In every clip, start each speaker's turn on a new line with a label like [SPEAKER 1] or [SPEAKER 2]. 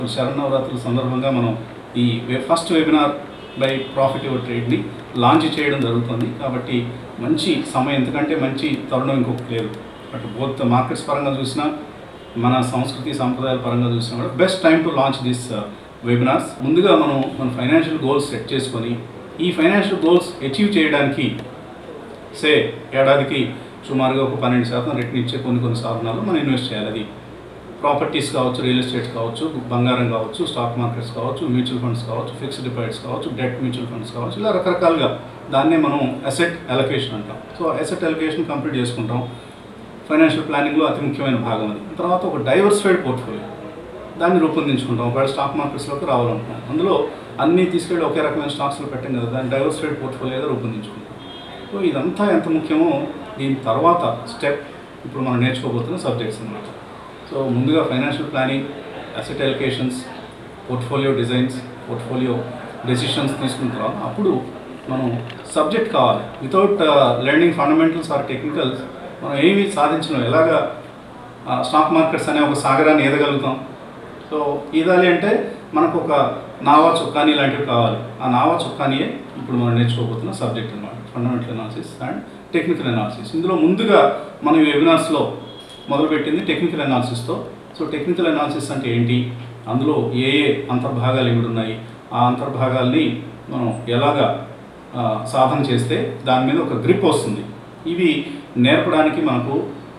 [SPEAKER 1] శరణవరాత్రుల సందర్భంగా మనం ఈ వె- first webinar by profit your ట్రేడ్ని లాంచ్ చేయడం జరుగుతుంది కాబట్టి మంచి సమయం ఎందుకంటే మంచి తరుణం ఇంకొకటి లేదు అటు బోత్ మార్కెట్స్ పరంగా చూసినా మన సంస్కృతి సంప్రదాయాల పరంగా చూసినా కూడా best time to launch this webinars ముందుగా మనం మన ఫైనాన్షియల్ గోల్స్ సెట్ చేసుకొని ఈ ఫైనాన్షియల్ గోల్స్ అచీవ్ చేయడానికి సే ఏడాదికి సుమారుగా ఒక పన్నెండు శాతం రిటర్న్ ఇచ్చే కొన్ని కొన్ని సాధనాలు మనం ఇన్వెస్ట్ చేయాలి అది ప్రాపర్టీస్ కావచ్చు రియల్ ఎస్టేట్ కావచ్చు బంగారం కావచ్చు స్టాక్ మార్కెట్స్ కావచ్చు మ్యూచువల్ ఫండ్స్ కావచ్చు ఫిక్స్డ్ డిపాజిట్స్ కావచ్చు డెట్ మ్యూచువల్ ఫండ్స్ కావచ్చు ఇలా రకరకాలుగా దాన్నే మనం అసెట్ అలొకేషన్ అంటాం సో అసెట్ అలొకేషన్ కంప్లీట్ చేసుకుంటాం ఫైనాన్షియల్ ప్లానింగ్లో అతి ముఖ్యమైన భాగం అది తర్వాత ఒక డైవర్సిఫైడ్ పోర్ట్ఫోలియో దాన్ని రూపొందించుకుంటాం ఒకవేళ స్టాక్ మార్కెట్స్లోకి రావాలనుకుంటాం అందులో అన్నీ తీసుకెళ్ళి ఒకే రకమైన స్టాక్స్లో పెట్టాం కదా దాన్ని డైవర్సిఫైడ్ పోర్ట్ఫోలియోగా రూపొందించుకుంటాం సో ఇదంతా ఎంత ముఖ్యమో దీని తర్వాత స్టెప్ ఇప్పుడు మనం నేర్చుకోబోతున్న సబ్జెక్ట్స్ అన్నమాట సో ముందుగా financial planning asset allocations portfolio designs portfolio decisions తీసుకున్న తర్వాత అప్పుడు మనం సబ్జెక్ట్ కావాలి without learning fundamentals or technicals మనం ఏమీ సాధించడం ఎలాగా స్టాక్ మార్కెట్స్ అనే ఒక సాగరాన్ని ఈదగలుగుతాం సో ఈదాలి అంటే మనకు ఒక నావా చుక్కాని లాంటివి కావాలి ఆ నావా చుక్కానియే ఇప్పుడు మనం నేర్చుకోబోతున్న సబ్జెక్ట్ అన్నమాట fundamental analysis and technical analysis ఇందులో ముందుగా మనం ఈ వెబినార్స్లో మొదలుపెట్టింది టెక్నికల్ అనాలిసిస్తో సో టెక్నికల్ అనాలిసిస్ అంటే ఏంటి అందులో ఏ ఏ అంతర్భాగాలు ఏమిటి ఉన్నాయి ఆ అంతర్భాగాల్ని మనం ఎలాగా ఆ, సాధన చేస్తే దాని మీద ఒక గ్రిప్ వస్తుంది ఇవి నేర్పడానికి మనకు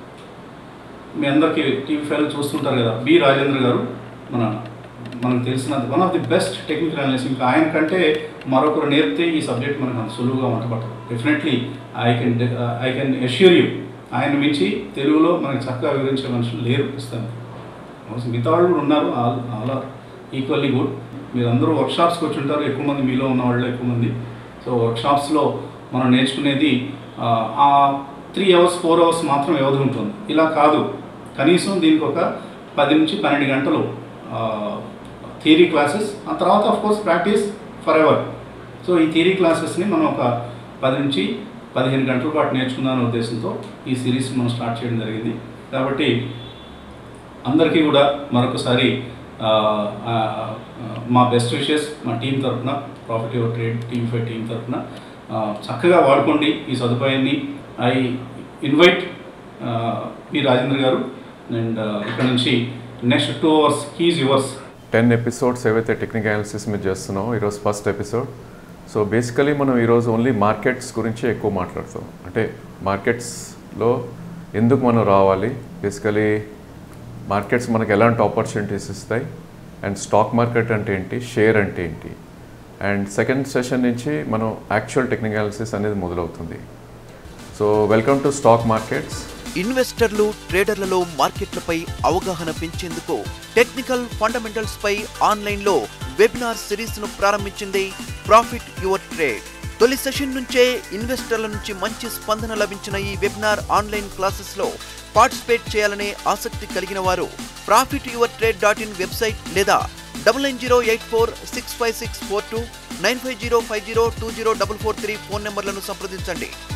[SPEAKER 1] మీ అందరికీ టీవీ ఫైవ్ చూస్తుంటారు కదా బి రాజేంద్ర గారు మన మనకు తెలిసిన one of the best technical analyst ఇంకా ఆయన కంటే మరొకరు నేర్పితే ఈ సబ్జెక్ట్ మనకు అంత సులువుగా వంటపడదు definitely I can I can assure you ఆయన మించి తెలుగులో మనకి చక్కగా వివరించే మనుషులు లేరు ఇస్తాను మిగతా వాళ్ళు కూడా ఉన్నారు all all are equally good మీరు అందరూ వర్క్షాప్స్కి వచ్చి ఉంటారు ఎక్కువ మంది మీలో ఉన్న వాళ్ళు ఎక్కువ మంది సో వర్క్షాప్స్లో మనం నేర్చుకునేది ఆ, ఆ త్రీ అవర్స్ ఫోర్ అవర్స్ మాత్రం వ్యవధి ఉంటుంది ఇలా కాదు కనీసం దీనికి ఒక పది నుంచి పన్నెండు గంటలు థియరీ క్లాసెస్ ఆ తర్వాత of course practice for ever so ఈ థియరీ క్లాసెస్ని మనం ఒక పది నుంచి పదిహేను గంటల పాటు నేర్చుకుందామనే ఉద్దేశంతో ఈ సిరీస్ మనం స్టార్ట్ చేయడం జరిగింది కాబట్టి అందరికీ కూడా మరొకసారి ఆ, ఆ, ఆ, మా బెస్ట్ విషెస్ మా టీం తరఫున profit your trade team five team తరఫున చక్కగా వాడుకోండి ఈ సదుపాయాన్ని ఐ ఇన్వైట్ పి రాజేంద్ర గారు అండ్ ఇక్కడ నుంచి next two hours he's yours
[SPEAKER 2] ten episodes ఏవైతే టెక్నికల్ అనాలిసిస్ మీద చేస్తున్నామో ఈరోజు ఫస్ట్ ఎపిసోడ్ సో బేసికలీ మనం ఈరోజు ఓన్లీ మార్కెట్స్ గురించి ఎక్కువ మాట్లాడతాం అంటే మార్కెట్స్లో ఎందుకు మనం రావాలి బేసికలీ మార్కెట్స్ మనకు ఎలాంటి ఆపర్చునిటీస్ ఇస్తాయి అండ్ స్టాక్ మార్కెట్ అంటే ఏంటి షేర్ అంటే ఏంటి అండ్ సెకండ్ సెషన్ నుంచి మనం యాక్చువల్ టెక్నికల్ అనాలిసిస్ అనేది మొదలవుతుంది so welcome to stock markets
[SPEAKER 3] ఇన్వెస్టర్లు ట్రేడర్లలో మార్కెట్లపై అవగాహన పెంచేందుకు టెక్నికల్ ఫండమెంటల్స్ పై ఆన్లైన్లో వెబినార్ సిరీస్ ను ప్రారంభించింది ప్రాఫిట్ యువర్ ట్రేడ్ తొలి సెషన్ నుంచే ఇన్వెస్టర్ల నుంచి మంచి స్పందన లభించిన ఈ వెబినార్ ఆన్లైన్ క్లాసెస్ లో పార్టిసిపేట్ చేయాలనే ఆసక్తి కలిగిన వారు profit your trade dot in website లేదా double nine zero eight four six five six four two nine five zero five zero two zero double four three phone నెంబర్లను సంప్రదించండి